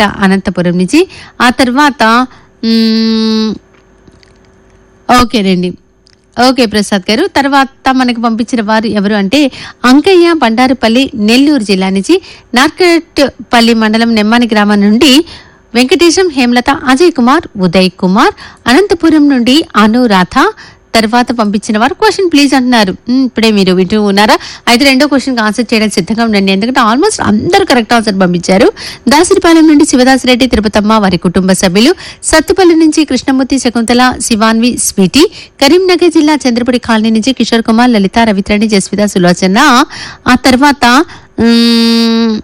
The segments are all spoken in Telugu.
అనంతపురం నుంచి ఆ తర్వాత మ్మ్, ఓకేనండి ఓకే ప్రసాద్ గారు తర్వాత మనకు పంపించిన వారు ఎవరు అంటే అంకయ్య బండారుపల్లి నెల్లూరు జిల్లా నుంచి నార్కట్పల్లి మండలం నెమ్మాని గ్రామం నుండి వెంకటేశం హేమలత అజయ్ కుమార్ ఉదయ్ కుమార్ అనంతపురం నుండి అనురాధ తర్వాత పంపించిన వారు క్వశ్చన్ ప్లీజ్ అంటున్నారు మ్, ఇప్పుడే మీరు వింటూ ఉన్నారా అయితే రెండో క్వశ్చన్ ఆన్సర్ చేయడానికి సిద్ధంగా ఉండండి ఎందుకంటే ఆల్మోస్ట్ అందరూ కరెక్ట్ ఆన్సర్ పంపించారు దాసరిపాలెం నుండి శివదాసిరెడ్డి తిరుపతమ్మ వారి కుటుంబ సభ్యులు సత్తుపల్లి నుంచి కృష్ణమూర్తి శకుంతల శివాన్వి స్వీటీ కరీంనగర్ జిల్లా చంద్రపుడి కాలనీ నుంచి కిషోర్ కుమార్ లలిత రవిత్రణి జస్విత సులోచన ఆ తర్వాత మ్,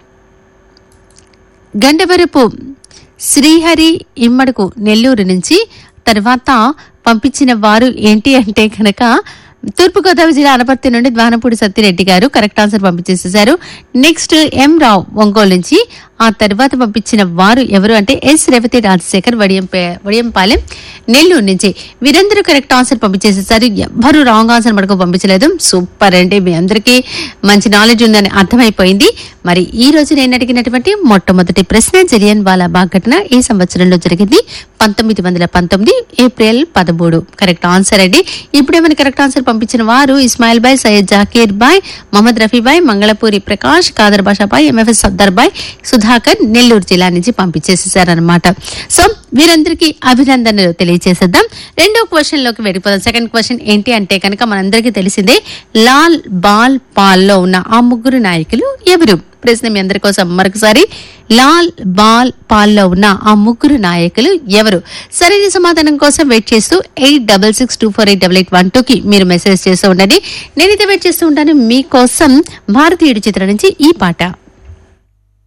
గండవరపు శ్రీహరి ఇమ్మడుకు నెల్లూరు నుంచి తర్వాత పంపించిన వారు ఏంటి అంటే కనుక తూర్పుగోదావరి జిల్లా అనపర్తి నుండి ద్వానపూడి సత్యరెడ్డి గారు కరెక్ట్ ఆన్సర్ పంపించేసేసారు నెక్స్ట్ ఎం రావు ఒంగోలు నుంచి ఆ తర్వాత పంపించిన వారు ఎవరు అంటే ఎస్ రేవతి రాజశేఖర్ వడియంపే వడియంపాలెం నెల్లూరు నుంచి వీరందరూ కరెక్ట్ ఆన్సర్ పంపించేసేసారు ఎవ్వరు రాంగ్ ఆన్సర్ మనకు పంపించలేదు సూపర్ అండి మీ అందరికీ మంచి నాలెడ్జ్ ఉందని అర్థమైపోయింది మరి ఈ రోజు నేను అడిగినటువంటి మొట్టమొదటి ప్రశ్న జలియన్ వాలాబాగ్ ఘటన ఈ సంవత్సరంలో జరిగింది పంతొమ్మిది వందల పంతొమ్మిది ఏప్రిల్ పదమూడు కరెక్ట్ ఆన్సర్ అండి ఇప్పుడే మన కరెక్ట్ ఆన్సర్ పంపించిన వారు ఇస్మాయిల్ బాయ్ సయ్యద్ జాకీర్ బాయ్ మొహమ్మద్ రఫీ బాయ్ మంగళపూరి ప్రకాష్ కాదర్ బాషా బాయ్ ఎంఎఫ్ఎస్ సర్దార్ బాయ్ సుధాకర్ నెల్లూరు జిల్లా నుంచి పంపించేసేసారనమాట సో వీరందరికీ అభినందనలు తెలియజేసేద్దాం రెండో క్వశ్చన్ లోకి వెళ్ళిపోదాం సెకండ్ క్వశ్చన్ ఏంటి అంటే కనుక మనందరికీ తెలిసిందే లాల్ బాల్ పాల్ లో ఉన్న ఆ ముగ్గురు నాయకులు ఎవరు ప్రశ్న మీ అందరి కోసం మరొకసారి లాల్ బాల్ పాల్లో ఉన్న ఆ ముగ్గురు నాయకులు ఎవరు సరైన సమాధానం కోసం వెయిట్ చేస్తూ eight double six two four eight double eight one two కి మీరు మెసేజ్ చేస్తూ ఉండండి నేనైతే వెయిట్ చేస్తూ ఉంటాను మీకోసం భారతీయుడి చిత్రం నుంచి ఈ పాట